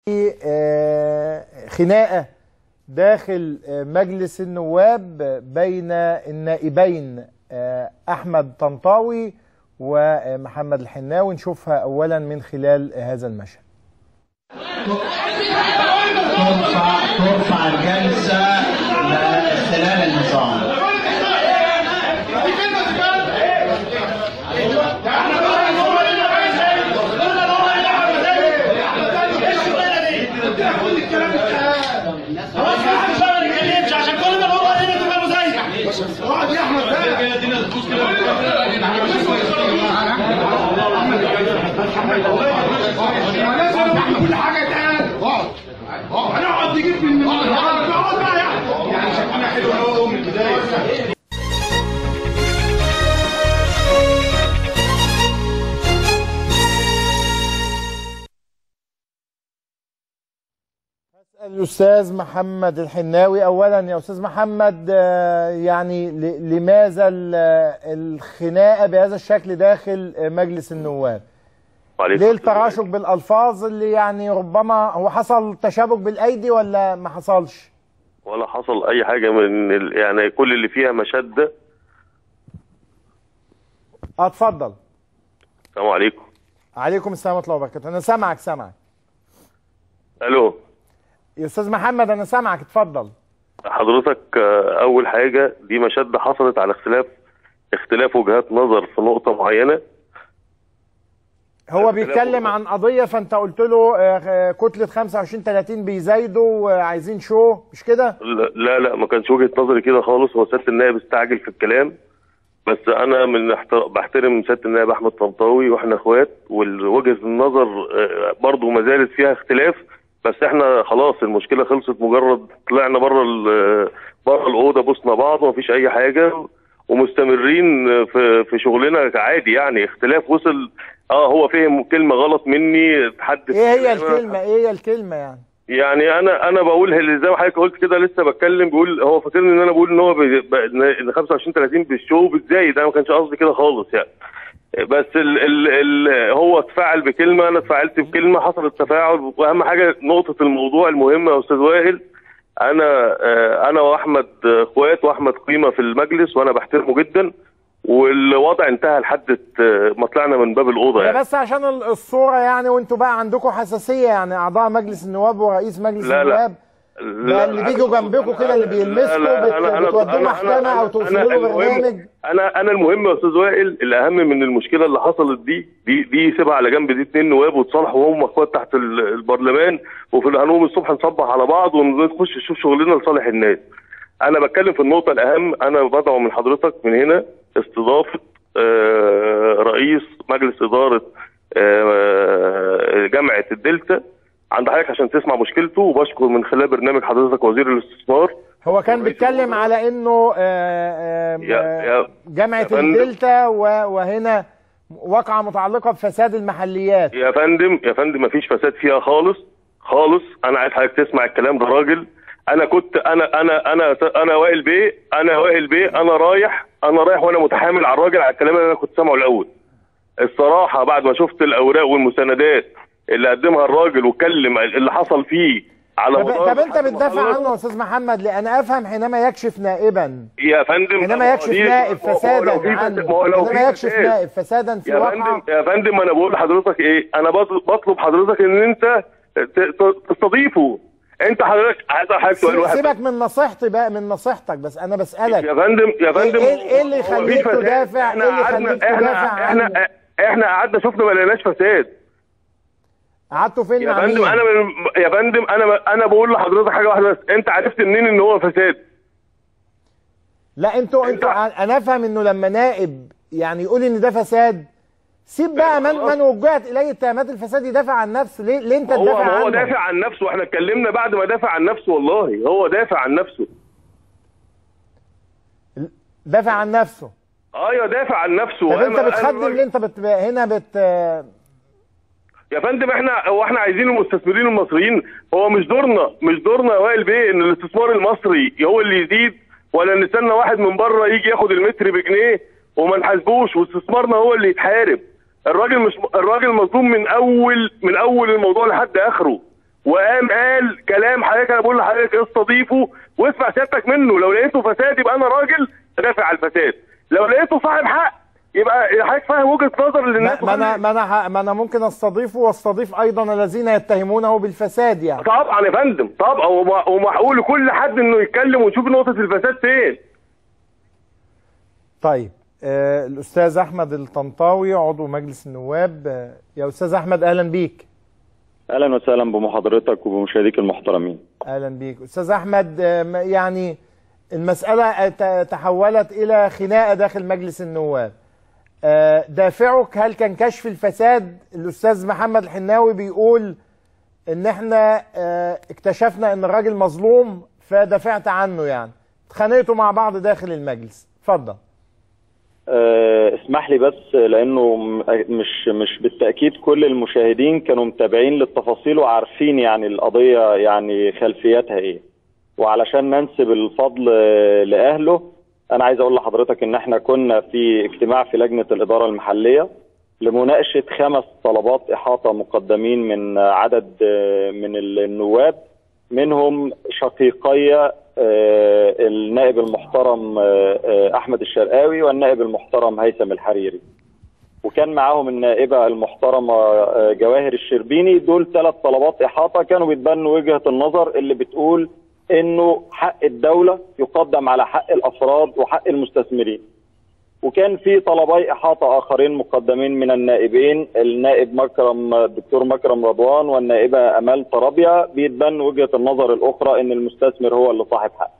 آه، خناقه داخل آه، مجلس النواب بين النائبين آه، احمد طنطاوي ومحمد الحناوي نشوفها اولا من خلال هذا المشهد ترفع ترفع الجلسة لاختلال النظام عشان كل ما نقول علينا تبقى مزيف اقعد يا احمد كل حاجه اتقال اقعد اقعد هنقعد نجيب في النهار اقعد بقى يا احمد يعني شكلنا حلو اهو من البدايه الاستاذ محمد الحناوي اولا يا استاذ محمد آه، يعني ل- لماذا ال- الخناقه بهذا الشكل داخل آه، مجلس النواب وعليكم ليه السلام. التراشق بالالفاظ اللي يعني ربما هو حصل تشابك بالايدي ولا ما حصلش ولا حصل اي حاجه من ال... يعني كل اللي فيها مشده اه اتفضل السلام عليكم عليكم السلام ورحمه الله وبركاته انا سامعك سامعك الو يا استاذ محمد انا سامعك اتفضل حضرتك آه، اول حاجه دي مشده حصلت على اختلاف اختلاف وجهات نظر في نقطه معينه هو اختلاف بيتكلم وجهات. عن قضيه فانت قلت له آه، آه، كتله 25 30 بيزايدوا وعايزين شو مش كده لا لا, لا ما كانش وجهه نظري كده خالص هو سياده النائب استعجل في الكلام بس انا من احتر... بحترم سياده النائب احمد طنطاوي واحنا اخوات ووجهه النظر آه، برضو ما زالت فيها اختلاف بس احنا خلاص المشكله خلصت مجرد طلعنا بره ال- بره الاوضه بوسنا بعض ومفيش اي حاجه ومستمرين في في شغلنا عادي يعني اختلاف وصل اه هو فهم كلمه غلط مني تحدث ايه هي الكلمه ايه هي الكلمه يعني يعني انا انا بقول اللي زي ما حضرتك قلت كده لسه بتكلم بيقول هو فاكرني ان انا بقول ان هو بي- ب- ان 25 30 بالشو بالزايد انا ما كانش قصدي كده خالص يعني بس ال ال ال هو اتفاعل بكلمه انا اتفاعلت بكلمه حصل التفاعل واهم حاجه نقطه الموضوع المهمه يا استاذ وائل انا آه، انا واحمد آه، اخوات واحمد قيمه في المجلس وانا بحترمه جدا والوضع انتهى لحد آه، ما طلعنا من باب الاوضه ده يعني بس عشان ال- الصوره يعني وانتوا بقى عندكم حساسيه يعني اعضاء مجلس النواب ورئيس مجلس لا لا. النواب ده اللي بيجوا جنبكم كده اللي بيلمسكوا بت- بتودوه محكمه او توصلوا له المهم برنامج انا انا المهم يا استاذ وائل الاهم من المشكله اللي حصلت دي دي دي سيبها على جنب دي اتنين نواب وتصالحوا وهم اخوات تحت ال- البرلمان وفي هنقوم الصبح نصبح على بعض ونخش نشوف شغلنا لصالح الناس انا بتكلم في النقطه الاهم انا بدعو من حضرتك من هنا استضافه آه، رئيس مجلس اداره آه، جامعه الدلتا عند حضرتك عشان تسمع مشكلته وبشكر من خلال برنامج حضرتك وزير الاستثمار هو كان رئيس بيتكلم الوزراء. على انه آه، آه، يا- يا- جامعه يا فندم. الدلتا و- وهنا واقعه متعلقه بفساد المحليات يا فندم يا فندم مفيش فساد فيها خالص خالص انا عايز حضرتك تسمع الكلام ده راجل انا كنت انا انا انا انا وائل بيه انا وائل بيه انا رايح انا رايح وانا متحامل على الراجل على الكلام اللي انا كنت سامعه الاول الصراحه بعد ما شفت الاوراق والمساندات اللي قدمها الراجل واتكلم اللي حصل فيه على طب, مدار طب انت لحد ما بتدافع خلص. عنه يا استاذ محمد لان افهم حينما يكشف نائبا يا فندم حينما ما هو يكشف دي- نائب ما هو- فسادا ما هو لو في عنه فساد- ما هو لو في حينما يكشف فساد- نائب فسادا في يا واقعه فندم يا فندم انا بقول لحضرتك ايه انا بطلب, بطلب حضرتك ان انت ت- ت- تستضيفه انت حضرتك عايز حضرتك سؤال سيب- واحد سيبك من نصيحتي بقى من نصيحتك بس انا بسالك يا فندم يا فندم إيه- إيه اللي هو يخليك مفيش فساد. تدافع؟ احنا إيه اللي قعدنا يخليك احنا تدافع احنا عنه؟ احنا قعدنا شفنا ما لقيناش فساد قعدتوا فين يا مع فندم مين؟ انا من يا فندم انا انا بقول لحضرتك حاجه واحده بس انت عرفت منين ان هو فساد لا انتوا أنت- انتوا انا افهم انه لما نائب يعني يقول ان ده فساد سيب بقى من من وجهت اليه اتهامات الفساد يدافع عن نفسه ليه ليه انت هو تدافع ما هو عنه؟ دافع عن نفسه احنا اتكلمنا بعد ما دافع عن نفسه والله هو دافع عن نفسه دافع عن نفسه ايوه دافع عن نفسه طب انت وأنا- أنا بتخدم الراجل- ليه انت بت... هنا بت يا فندم احنا هو احنا عايزين المستثمرين المصريين هو مش دورنا مش دورنا يا وائل بيه ان الاستثمار المصري هو اللي يزيد ولا نستنى واحد من بره يجي ياخد المتر بجنيه وما نحاسبوش واستثمارنا هو اللي يتحارب الراجل مش الراجل مظلوم من اول من اول الموضوع لحد اخره وقام قال كلام حضرتك انا بقول لحضرتك استضيفه واسمع سيادتك منه لو لقيته فساد يبقى انا راجل دافع عن الفساد لو لقيته صاحب حق يبقى حضرتك فاهم وجهه نظر ما للناس ما انا ما انا ه- ما انا ممكن استضيفه واستضيف ايضا الذين يتهمونه بالفساد يعني طبعا يا فندم طبعا وم- ومحقول لكل حد انه يتكلم ويشوف نقطه الفساد فين طيب آه الاستاذ احمد الطنطاوي عضو مجلس النواب آه يا استاذ احمد اهلا بيك اهلا وسهلا بمحاضرتك وبمشاهديك المحترمين اهلا بيك استاذ احمد آه، م- يعني المساله آه، ت- تحولت الى خناقه داخل مجلس النواب آه، دافعك هل كان كشف الفساد الاستاذ محمد الحناوي بيقول ان احنا آه، اكتشفنا ان الراجل مظلوم فدافعت عنه يعني اتخانقتوا مع بعض داخل المجلس اتفضل أه اسمح لي بس لانه م- مش مش بالتاكيد كل المشاهدين كانوا متابعين للتفاصيل وعارفين يعني القضيه يعني خلفياتها ايه وعلشان ننسب الفضل آه، لاهله انا عايز اقول لحضرتك ان احنا كنا في اجتماع في لجنه الاداره المحليه لمناقشه خمس طلبات احاطه مقدمين من عدد آه، من النواب منهم شقيقي آه، النائب المحترم آه، آه، احمد الشرقاوي والنائب المحترم هيثم الحريري وكان معاهم النائبه المحترمه آه، جواهر الشربيني دول ثلاث طلبات احاطه كانوا بيتبنوا وجهه النظر اللي بتقول انه حق الدوله يقدم على حق الافراد وحق المستثمرين وكان في طلبي احاطه اخرين مقدمين من النائبين النائب مكرم الدكتور مكرم رضوان والنائبه امال طرابيا بيتبنوا وجهه النظر الاخرى ان المستثمر هو اللي صاحب حق.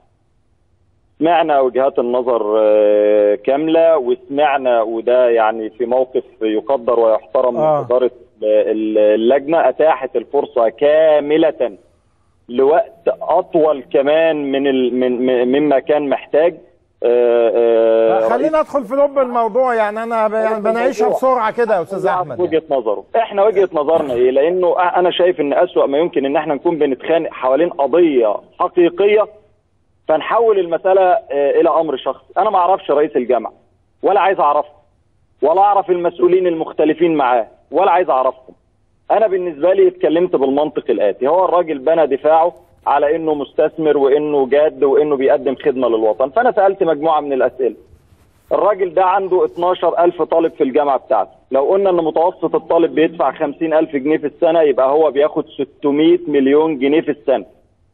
سمعنا وجهات النظر آه، كامله وسمعنا وده يعني في موقف يقدر ويحترم من آه. اداره ال- اللجنه اتاحت الفرصه كامله لوقت اطول كمان من ال- من من- مما كان محتاج آه، آه، خلينا ندخل في لب الموضوع يعني انا ب- يعني بناقشها بسرعه كده يا استاذ احمد يعني. وجهه نظره احنا وجهه نظرنا ايه لانه انا شايف ان اسوأ ما يمكن ان احنا نكون بنتخانق حوالين قضيه حقيقيه فنحول المساله آه، الى امر شخصي انا ما اعرفش رئيس الجامعه ولا عايز اعرفه ولا اعرف المسؤولين المختلفين معاه ولا عايز اعرفهم انا بالنسبه لي اتكلمت بالمنطق الاتي هو الراجل بنى دفاعه على انه مستثمر وانه جاد وانه بيقدم خدمه للوطن فانا سالت مجموعه من الاسئله الراجل ده عنده 12000 طالب في الجامعة بتاعته لو قلنا ان متوسط الطالب بيدفع 50000 جنيه في السنة يبقى هو بياخد 600 مليون جنيه في السنة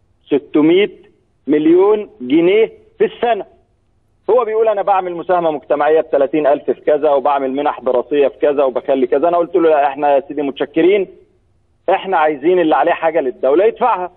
600 مليون جنيه في السنة هو بيقول انا بعمل مساهمة مجتمعية ب 30000 في كذا وبعمل منح دراسية في كذا وبخلي كذا انا قلت له لا احنا يا سيدي متشكرين احنا عايزين اللي عليه حاجة للدولة يدفعها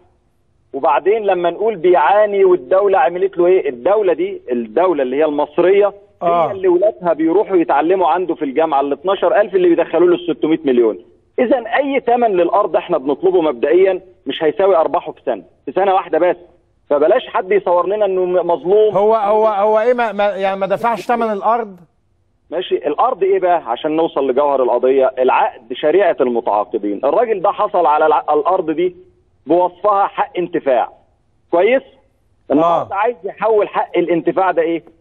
وبعدين لما نقول بيعاني والدولة عملت له ايه الدولة دي الدولة اللي هي المصرية آه. هي اللي ولادها بيروحوا يتعلموا عنده في الجامعة ال 12000 اللي بيدخلوا له ال 600 مليون اذا اي ثمن للارض احنا بنطلبه مبدئيا مش هيساوي ارباحه في سنة في سنة واحدة بس فبلاش حد يصور لنا انه مظلوم هو هو هو ايه ما ما- يعني ما دفعش ثمن الارض ماشي الارض ايه بقى عشان نوصل لجوهر القضيه العقد شريعه المتعاقدين الراجل ده حصل على الع- الارض دي بوصفها حق انتفاع كويس النهارده عايز يحول حق الانتفاع ده ايه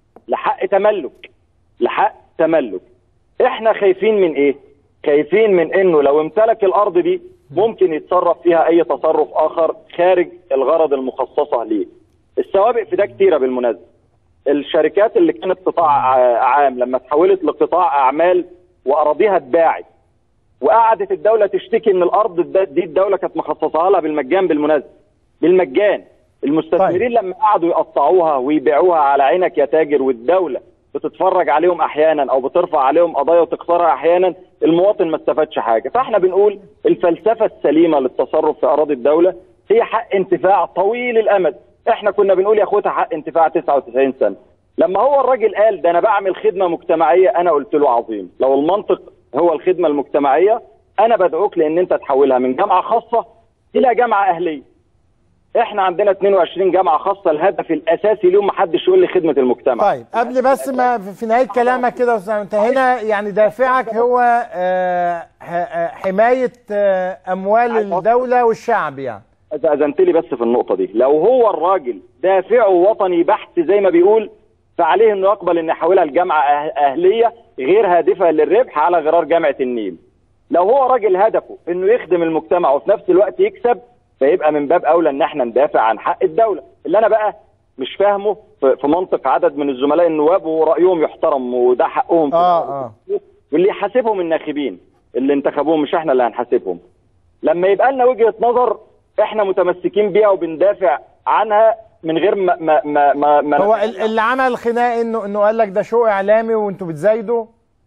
لحق تملك لحق تملك احنا خايفين من ايه خايفين من انه لو امتلك الارض دي ممكن يتصرف فيها اي تصرف اخر خارج الغرض المخصصه ليه السوابق في ده كتيره بالمناسبه الشركات اللي كانت قطاع ع- عام لما تحولت لقطاع اعمال واراضيها اتباعت وقعدت الدوله تشتكي ان الارض ده- دي الدوله كانت مخصصها لها بالمجان بالمناسبه بالمجان المستثمرين لما قعدوا يقطعوها ويبيعوها على عينك يا تاجر والدوله بتتفرج عليهم احيانا او بترفع عليهم قضايا وتكسرها احيانا المواطن ما استفادش حاجه فاحنا بنقول الفلسفه السليمه للتصرف في اراضي الدوله هي حق انتفاع طويل الامد احنا كنا بنقول يا اخوتها حق انتفاع 99 سنه لما هو الراجل قال ده انا بعمل خدمه مجتمعيه انا قلت له عظيم لو المنطق هو الخدمه المجتمعيه انا بدعوك لان انت تحولها من جامعه خاصه الى جامعه اهليه احنا عندنا 22 جامعه خاصه الهدف الاساسي ليهم ما حدش يقول لي خدمه المجتمع طيب قبل بس ما في في نهايه كلامك كده يا استاذ انت هنا يعني دافعك هو آه، ح- آه، حمايه آه، اموال الدوله والشعب يعني اذا اذنت لي بس في النقطه دي لو هو الراجل دافعه وطني بحت زي ما بيقول فعليه انه يقبل ان يحولها لجامعه أه- اهليه غير هادفه للربح على غرار جامعه النيل لو هو راجل هدفه انه يخدم المجتمع وفي نفس الوقت يكسب فيبقى من باب اولى ان احنا ندافع عن حق الدوله اللي انا بقى مش فاهمه في في منطق عدد من الزملاء النواب ورايهم يحترم وده حقهم في اه اه واللي يحاسبهم الناخبين اللي انتخبوهم مش احنا اللي هنحاسبهم لما يبقى لنا وجهه نظر احنا متمسكين بيها وبندافع عنها من غير ما ما ما, ما, ما هو ال- اللي عمل خناق انه انه قال لك ده شو اعلامي وانتوا بتزايدوا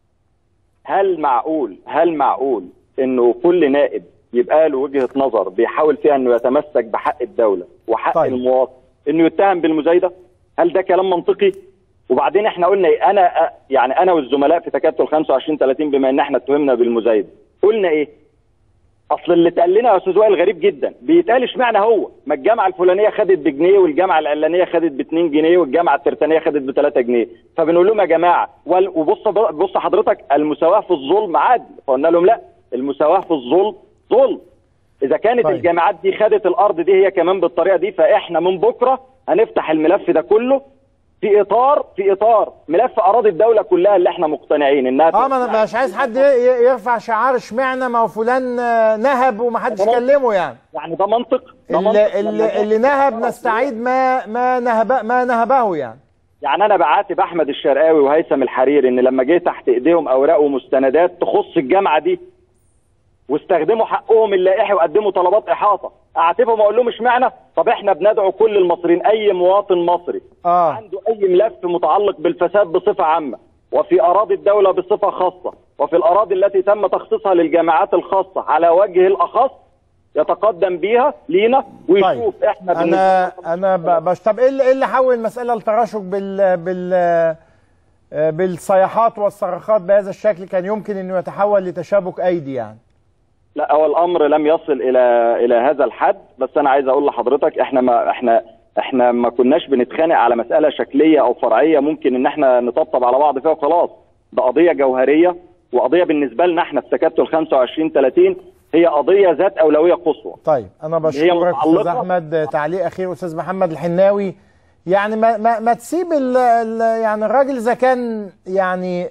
هل معقول هل معقول انه كل نائب يبقى له وجهه نظر بيحاول فيها انه يتمسك بحق الدوله وحق طيب. طيب. المواطن انه يتهم بالمزايده هل ده كلام منطقي وبعدين احنا قلنا ايه انا يعني انا والزملاء في تكتل 25 30 بما ان احنا اتهمنا بالمزايده قلنا ايه اصل اللي اتقال لنا يا استاذ وائل غريب جدا بيتقال اشمعنى هو ما الجامعه الفلانيه خدت بجنيه والجامعه العلانيه خدت ب 2 جنيه والجامعه الترتانيه خدت ب 3 جنيه فبنقول لهم يا جماعه وال- وبص بص حضرتك المساواه في الظلم عدل فقلنا لهم لا المساواه في الظلم ظلم اذا كانت طيب. طيب. الجامعات دي خدت الارض دي هي كمان بالطريقه دي فاحنا من بكره هنفتح الملف ده كله في اطار في اطار ملف اراضي الدوله كلها اللي احنا مقتنعين انها اه ما انا مش عايز حد ي- ي- يرفع شعار اشمعنى ما هو فلان آه، نهب ومحدش طبعا. كلمه يعني يعني ده منطق ده منطق اللي, لما اللي, اللي نهب نستعيد ما ما نهب ما نهبه يعني يعني انا بعاتب احمد الشرقاوي وهيثم الحريري ان لما جه تحت ايديهم اوراق ومستندات تخص الجامعه دي واستخدموا حقهم اللائحي وقدموا طلبات احاطه اعاتبهم واقول لهم اشمعنى طب احنا بندعو كل المصريين اي مواطن مصري اه عنده اي ملف متعلق بالفساد بصفه عامه وفي اراضي الدوله بصفه خاصه وفي الاراضي التي تم تخصيصها للجامعات الخاصه على وجه الاخص يتقدم بيها لينا ويشوف طيب احنا انا بالنسبة- انا ب- بش طب ايه اللي, إيه اللي حول المساله لتراشق بال بال آه، بالصيحات والصرخات بهذا الشكل كان يمكن انه يتحول لتشابك ايدي يعني لا هو الامر لم يصل الى الى هذا الحد بس انا عايز اقول لحضرتك احنا ما احنا احنا ما كناش بنتخانق على مساله شكليه او فرعيه ممكن ان احنا نطبطب على بعض فيها وخلاص ده قضيه جوهريه وقضيه بالنسبه لنا احنا في تكتل 25 30 هي قضيه ذات اولويه قصوى طيب انا هي بشكرك استاذ متعلقة. احمد تعليق اخير استاذ محمد الحناوي يعني ما ما, ما تسيب ال ال يعني الراجل اذا كان يعني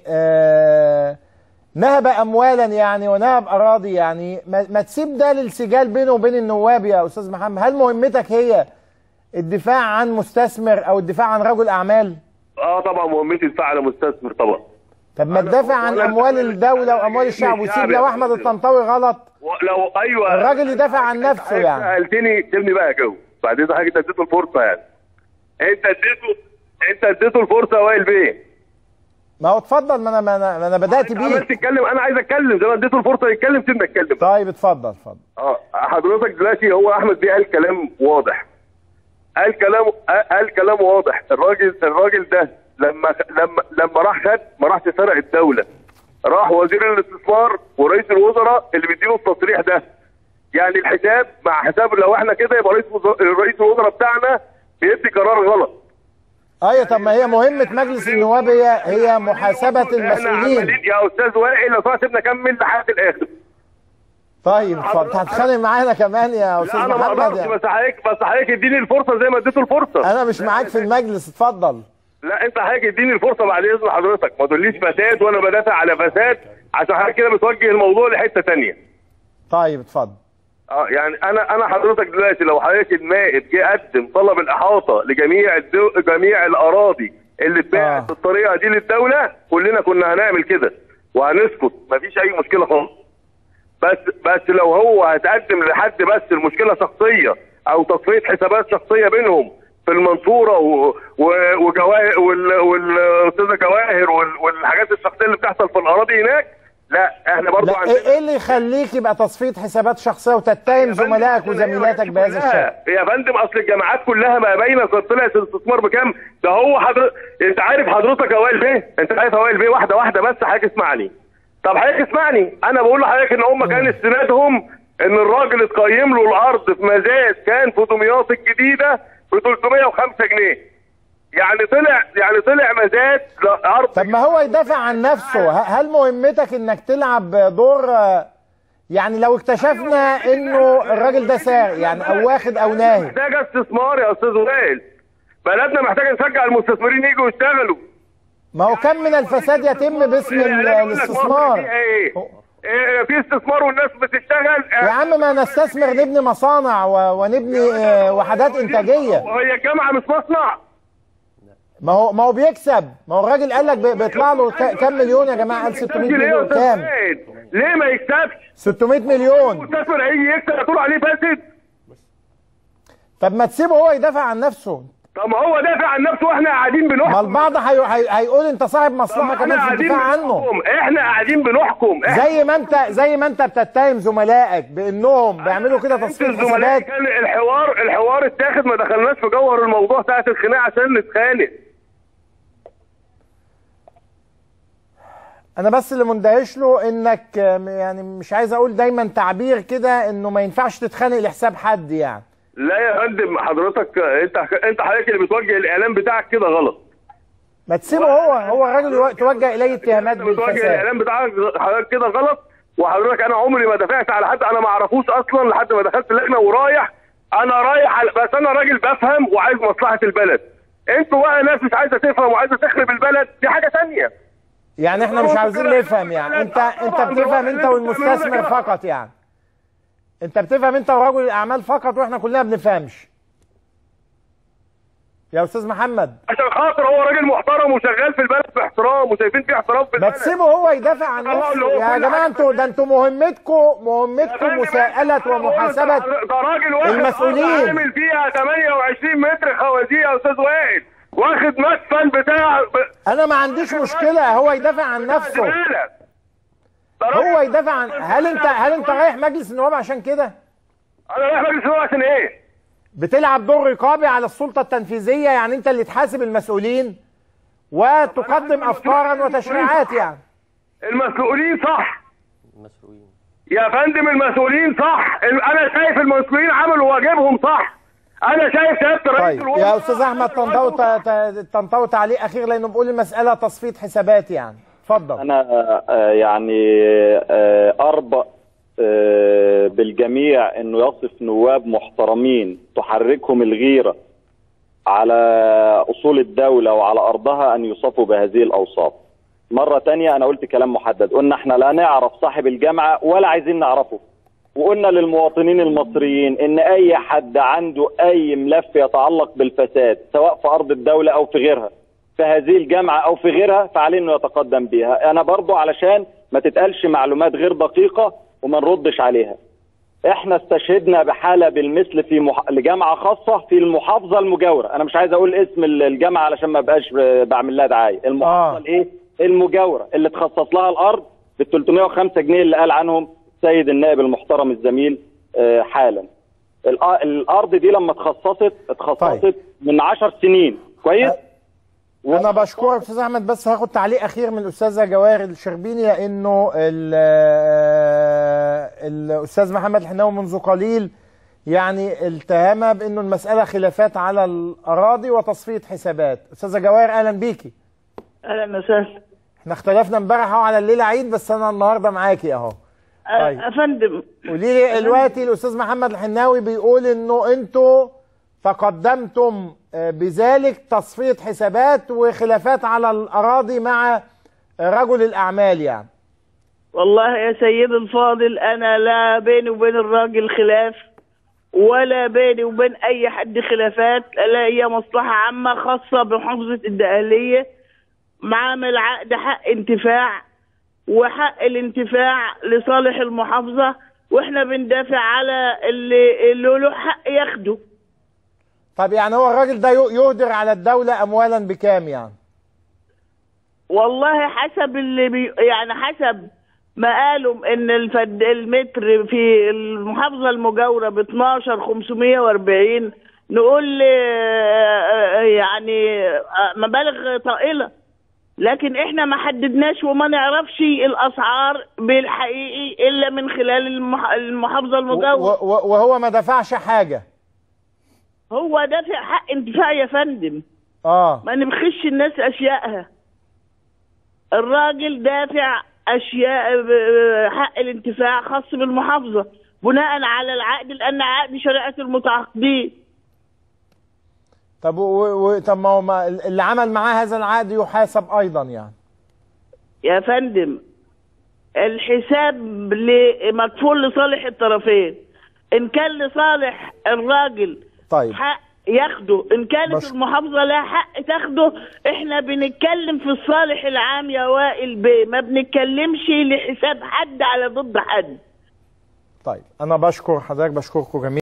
آه نهب اموالا يعني ونهب اراضي يعني ما, ما تسيب ده للسجال بينه وبين النواب يا استاذ محمد هل مهمتك هي الدفاع عن مستثمر او الدفاع عن رجل اعمال اه طبعا مهمتي دفاع على مستثمر طبعا طب ما تدافع عن وأنا- اموال الدوله واموال الشعب وسيب لو احمد الطنطاوي غلط لو ايوه الراجل يدافع عن نفسه حضرتك يعني. سالتني سيبني بقى اجاوب بعدين حاجه انت اديته الفرصه يعني انت اديته انت اديته الفرصه يا وائل بيه ما هو اتفضل ما انا ما انا, ما أنا بدات انت عمال بيه تتكلم انا عايز اتكلم زي ما اديته الفرصه يتكلم سيبني اتكلم طيب اتفضل اتفضل اه حضرتك دلوقتي هو احمد بيه قال كلام واضح قال كلام قال كلام واضح الراجل الراجل ده لما لما لما راح خد ما راحش سرق الدوله راح وزير الاستثمار ورئيس الوزراء اللي بيديله التصريح ده يعني الحساب مع حساب لو احنا كده يبقى رئيس وز- رئيس الوزراء بتاعنا بيدي قرار غلط ايوه طب ما هي مهمه مجلس النواب هي هي محاسبه احنا المسؤولين عمالين يا استاذ وائل لو سمحت سيبنا اكمل لحد الاخر طيب اتفضل أنت هتتخانق معانا كمان يا استاذ لا انا ما محمد اقدرش يعني. بس حضرتك بس حضرتك اديني الفرصه زي ما اديته الفرصه انا مش معاك في المجلس اتفضل لا انت حضرتك اديني الفرصه بعد اذن حضرتك ما تقوليش فساد وانا بدافع على فساد عشان حضرتك كده بتوجه الموضوع لحته ثانيه طيب اتفضل اه يعني انا انا حضرتك دلوقتي لو حضرتك النائب جه قدم طلب الاحاطه لجميع الدو... جميع الاراضي اللي اتباعت آه. بالطريقه دي للدوله كلنا كنا هنعمل كده وهنسكت مفيش اي مشكله خالص بس بس لو هو هتقدم لحد بس المشكله شخصيه او تصفيه حسابات شخصيه بينهم في المنصوره و- و- وجواهر وال- والاستاذه جواهر وال- والحاجات الشخصيه اللي بتحصل في الاراضي هناك لا احنا برضو لا عندنا ايه إيه اللي يخليك يبقى تصفيه حسابات شخصيه وتتهم زملائك وزميلاتك بهذا الشكل يا فندم اصل الجامعات كلها ما باينه كانت طلعت الاستثمار بكام ده هو حضر... انت عارف حضرتك يا وائل بيه انت عارف يا وائل بيه واحده واحده بس حضرتك اسمعني طب حضرتك اسمعني انا بقول لحضرتك ان هم كان استنادهم ان الراجل اتقيم له الارض في مزاد كان في دمياط الجديده ب 305 جنيه يعني طلع يعني طلع مزاد لارض طب ما هو يدافع عن نفسه ه- هل مهمتك انك تلعب دور آه، يعني لو اكتشفنا انه الراجل ده سارق يعني او واخد او ناهب محتاجه استثمار يا استاذ وائل بلدنا محتاجه نشجع المستثمرين يجوا يشتغلوا ما هو كم من الفساد يتم باسم ال- يعني أقول لك مصر الاستثمار فيها ايه؟ إيه، في استثمار والناس بتشتغل يا عم ما نستثمر نبني مصانع و- ونبني آه، وحدات انتاجيه هي الجامعه مش مصنع ما هو ما هو بيكسب ما هو الراجل قال لك بي- بيطلع له ك- كام مليون يا جماعه قال 600 ليه يا مليون أستاذ كام سيد؟ ليه ما يكسبش 600 مليون المستثمر هيجي يكسب هتقول عليه فاسد طب ما تسيبه هو يدافع عن نفسه طب ما هو دافع عن نفسه واحنا قاعدين ما بنحكم البعض هي... هي... هيقول انت صاحب مصلحه احنا كمان في قاعدين الدفاع عنه بنحكم احنا قاعدين بنحكم إحنا- زي ما انت زي ما انت بتتهم زملائك بانهم بيعملوا كده انت تصفيه الزملاء حسابات كان الحوار الحوار اتاخد ما دخلناش في جوهر الموضوع ساعه الخناقه عشان نتخانق انا بس اللي مندهش له انك آم، يعني مش عايز اقول دايما تعبير كده انه ما ينفعش تتخانق لحساب حد يعني لا يا فندم حضرتك انت انت حضرتك اللي بتوجه الاعلام بتاعك كده غلط ما تسيبه هو هو الراجل يو- توجه اليه اتهامات انت بتوجه بالفساد الاعلام بتاعك حضرتك كده غلط وحضرتك انا عمري ما دافعت على حد انا ما اعرفوش اصلا لحد ما دخلت اللجنه ورايح انا رايح على بس انا راجل بفهم وعايز مصلحه البلد انتوا بقى ناس مش عايزه تفهم وعايزه تخرب البلد دي حاجه ثانيه يعني احنا مش عاوزين نفهم يعني انت انت بتفهم انت والمستثمر فقط يعني انت بتفهم انت ورجل الاعمال فقط واحنا كلنا بنفهمش يا استاذ محمد عشان خاطر هو راجل محترم وشغال في البلد باحترام وشايفين فيه احترام في ما البلد تسيبه هو يدافع عن الله اللي نفسه هو يا كل جماعه حاجة انتوا ده انتوا مهمتكم مهمتكم مساءله ومحاسبه ده راجل واخد المسؤولين. أرض عامل فيها 28 متر خوازيق يا استاذ وائل واخد مدفن بتاع ب- انا ما عنديش مشكله هو يدافع عن نفسه زبالة. ده راجل- هو يدافع عن هل انت هل انت رايح مجلس النواب عشان كده انا رايح مجلس النواب عشان ايه؟ بتلعب دور رقابي على السلطه التنفيذيه يعني انت اللي تحاسب المسؤولين وتقدم افكارا وتشريعات يعني المسؤولين صح يا فندم المسؤولين صح انا شايف المسؤولين عملوا واجبهم صح انا شايف سياده رئيس طيب الوزراء يا استاذ احمد طنطاوي ت- ت- طنطاوي تعليق اخير لانه بيقول المساله تصفيه حسابات يعني اتفضل انا آه، يعني آه، اربأ آه، بالجميع انه يصف نواب محترمين تحركهم الغيره على اصول الدوله وعلى ارضها ان يوصفوا بهذه الاوصاف. مره تانية انا قلت كلام محدد قلنا احنا لا نعرف صاحب الجامعه ولا عايزين نعرفه. وقلنا للمواطنين المصريين ان اي حد عنده اي ملف يتعلق بالفساد سواء في ارض الدوله او في غيرها في هذه الجامعه او في غيرها فعليه انه يتقدم بيها انا برضو علشان ما تتقالش معلومات غير دقيقه وما نردش عليها احنا استشهدنا بحاله بالمثل في مح... لجامعه خاصه في المحافظه المجاوره انا مش عايز اقول اسم ال- الجامعه علشان ما بقاش ب- بعمل لها دعايه المحافظه آه. الايه المجاوره اللي تخصص لها الارض بال 305 جنيه اللي قال عنهم السيد النائب المحترم الزميل آه، حالا الأ- الارض دي لما اتخصصت اتخصصت طيب. من 10 سنين كويس انا بشكرك استاذ احمد بس هاخد تعليق اخير من الاستاذه جواهر الشربيني لانه ال- الاستاذ محمد الحناوي منذ قليل يعني التهمها بانه المساله خلافات على الاراضي وتصفيه حسابات استاذه جواهر اهلا بيكي اهلا وسهلا احنا اختلفنا امبارح اهو على الليله عيد بس انا النهارده معاكي اهو طيب. يا فندم قولي لي دلوقتي الاستاذ محمد الحناوي بيقول انه انتوا تقدمتم آه، بذلك تصفيه حسابات وخلافات على الاراضي مع رجل الاعمال يعني والله يا سيد الفاضل انا لا بيني وبين الراجل خلاف ولا بيني وبين اي حد خلافات لا هي مصلحه عامه خاصه بمحافظه الدقهليه معامل عقد حق انتفاع وحق الانتفاع لصالح المحافظه واحنا بندافع على اللي, اللي له حق ياخده طب يعني هو الراجل ده ي- يهدر على الدوله اموالا بكام يعني والله حسب اللي بي يعني حسب ما قالوا ان الفد المتر في المحافظه المجاوره ب 12 540 نقول آه، يعني آه، مبالغ طائله لكن احنا ما حددناش وما نعرفش الاسعار بالحقيقي الا من خلال المح- المحافظه و- المجاوره و- وهو ما دفعش حاجه هو دافع حق انتفاع يا فندم اه ما نبخش الناس اشيائها الراجل دافع اشياء ب- حق الانتفاع خاص بالمحافظه بناء على العقد لان عقد شريعه المتعاقدين طب و... و... طب ما هو ما اللي عمل معاه هذا العقد يحاسب ايضا يعني يا فندم الحساب ل- مكفول لصالح الطرفين ان كان لصالح الراجل طيب حق ياخده ان كانت بس- المحافظه لها حق تاخده احنا بنتكلم في الصالح العام يا وائل بيه ما بنتكلمش لحساب حد على ضد حد طيب انا بشكر حضرتك بشكركم جميعا